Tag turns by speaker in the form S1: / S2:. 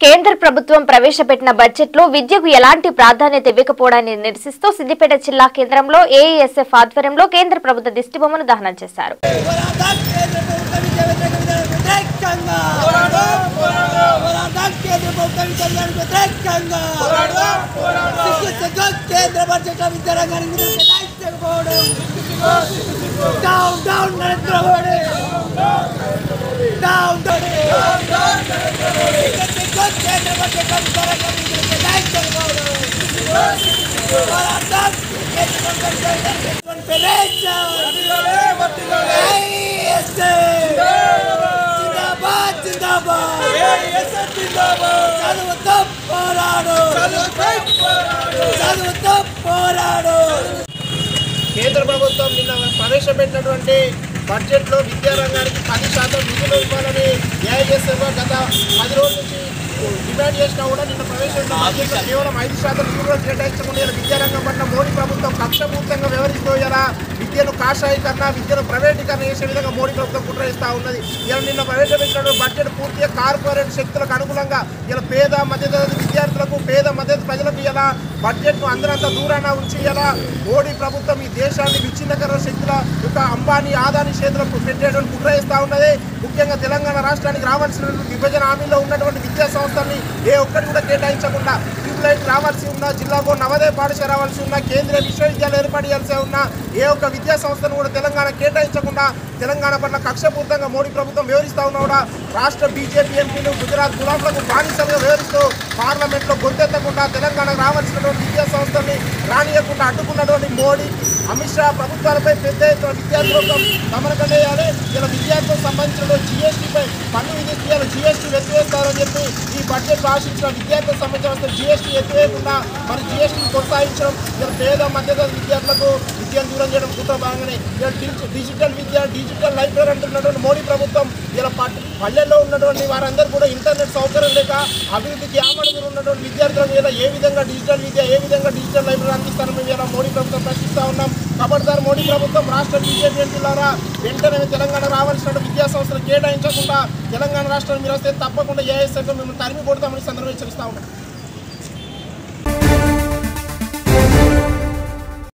S1: కేంద్ర ప్రభుత్వం ప్రవేశపెట్టిన బడ్జెట్ లో విద్యకు ఎలాంటి ప్రాధాన్యత ఇవ్వకపోవడాన్ని నిరసిస్తూ సిద్దిపేట జిల్లా కేంద్రంలో ఏఎస్ఎఫ్ ఆధ్వర్యంలో కేంద్ర ప్రభుత్వ దిష్టిబొమ్మను దహనం చేశారు
S2: పోరాటం కేంద్ర ప్రభుత్వ విద్య వ్యతిరేకంగా పోరాటం కేంద్ర ప్రభుత్వ విద్య విధానానికి వ్యతిరేకంగా సిగ్గు సిగ్గు కేంద్ర బడ్జెట్ విద్యారంగానికి నిధులు కేటాయించకపోవడం down down Narendra Modi down down సిగ్గు సిగ్గు కేంద్ర బడ్జెట్ విద్యారంగానికి నిధులు కేటాయించకపోవడం పోరాటం కేంద్ర ప్రభుత్వ విద్యారంగానికి ఫెడరేషన్ జిందాబాద్ జిందాబాద్ చదువుతో పోరాడు చదువుతో పోరాడు
S3: కేంద్ర ప్రభుత్వం నిన్న ప్రవేశపెట్టినటువంటి బడ్జెట్లో విద్యారంగానికి పది శాతం నిధులు ఇవ్వాలని ఏఐఎస్ఎఫ్ గత పది రోజుల నుంచి డిమాండ్ చేసినా కూడా నిన్న ప్రవేశపెట్టిన బడ్జెట్లో కేవలం ఐదు శాతం నిధులు కేటాయించకుండా ఇలా విద్యారంగం పట్ల మోడీ ప్రభుత్వం కక్షపూర్తంగా వ్యవహరిస్తూ ఇలా విద్యను కాషాయీకరణ విద్యను ప్రైవేటీకరణ చేసే విధంగా మోడీ ప్రభుత్వం కుట్ర ఇస్తూ ఉన్నది ఇలా నిన్న ప్రవేశపెట్టినటువంటి బడ్జెట్ పూర్తిగా కార్పొరేట్ శక్తులకు అనుగుణంగా ఇలా పేద మధ్యతరగతి విద్యార్థులకు పేద మధ్యతరగతి ప్రజలకు ఇలా బడ్జెట్ను అందరంత దూరాన ఉంచి ఇలా మోడీ ప్రభుత్వం ఈ దేశాన్ని విచ్ఛిన్నకర శక్తుల యొక్క అంబానీ ఆదాని చేతులకు పెట్టేటువంటి కుట్ర ఇస్తూ ఉన్నది ముఖ్యంగా తెలంగాణ రాష్ట్రానికి రావాల్సిన విభజన హామీలో ఉన్నటువంటి విద్యా సంస్థల్ని ఏ ఒక్కటి కూడా కేటాయించకుండా ట్యూబ్లైట్ రావాల్సి ఉన్న జిల్లాకు నవోదయ పాఠశాల రావాల్సి ఉన్న కేంద్రీయ విశ్వవిద్యాలయం ఏర్పాటు చేయాల్సి ఉన్న ఏ ఒక్క విద్యా సంస్థను కూడా తెలంగాణ కేటాయించకుండా తెలంగాణ పట్ల కక్షపూర్తంగా మోడీ ప్రభుత్వం వివరిస్తూ ఉన్నా కూడా రాష్ట్ర బీజేపీ ఎంపీలు గుజరాత్ గులాంలకు బానిసలుగా వివరిస్తూ పార్లమెంట్లో గొంతెత్తకుండా తెలంగాణకు రావాల్సినటువంటి విద్యా సంస్థల్ని రానియకుండా అడ్డుకున్నటువంటి మోడీ అమిత్ షా ప్రభుత్వాలపై పెద్ద ఎత్తున విద్యార్థులకు గమనకం వేయాలి ఇలా విద్యార్థులకు సంబంధించిన జీఎస్టీపై పన్ను విధిస్తారు జీఎస్టీ ఎత్తివేస్తారని చెప్పి ఈ బడ్జెట్ ఆశించిన విద్యార్థులకు సంబంధించిన జీఎస్టీ ఎత్తివేయకుండా మరి జీఎస్టీ కొనసాగించడం ఇలా పేద మధ్యతరగతి విద్యార్థులకు విద్యను దూరం చేయడం కుట్ర భాగంగానే ఇలా డిజి- డిజిటల్ విద్య డిజిటల్ లైబ్రరీ అంటున్నటువంటి మోడీ ప్రభుత్వం ఇలా పట్- పల్లెల్లో ఉన్నటువంటి వారందరూ కూడా ఇంటర్నెట్ సౌకర్యం లేక అభివృద్ధికి ఆమడుగులు ఉన్నటువంటి విద్యార్థులకు ఇలా ఏ విధంగా డిజిటల్ విద్య ఏ విధంగా డిజిటల్ లైబ్రరీ అందిస్తారని మేము ఇలా మోడీ ప్రభుత్వం ప్రశ్నిస్తూ ఉన్నాం ఖబర్దార్ మోడీ ప్రభుత్వం రాష్ట్ర బీజేపీ ఎంపీలారా వెంటనే తెలంగాణ రావాల్సిన విద్యా సంస్థలు కేటాయించకుండా తెలంగాణ రాష్ట్రం మీరు వస్తే తప్పకుండా ఏఎస్ఎఫ్ మేము తరిమి కొడతామని సందర్భం హెచ్చరిస్తా ఉన్నాం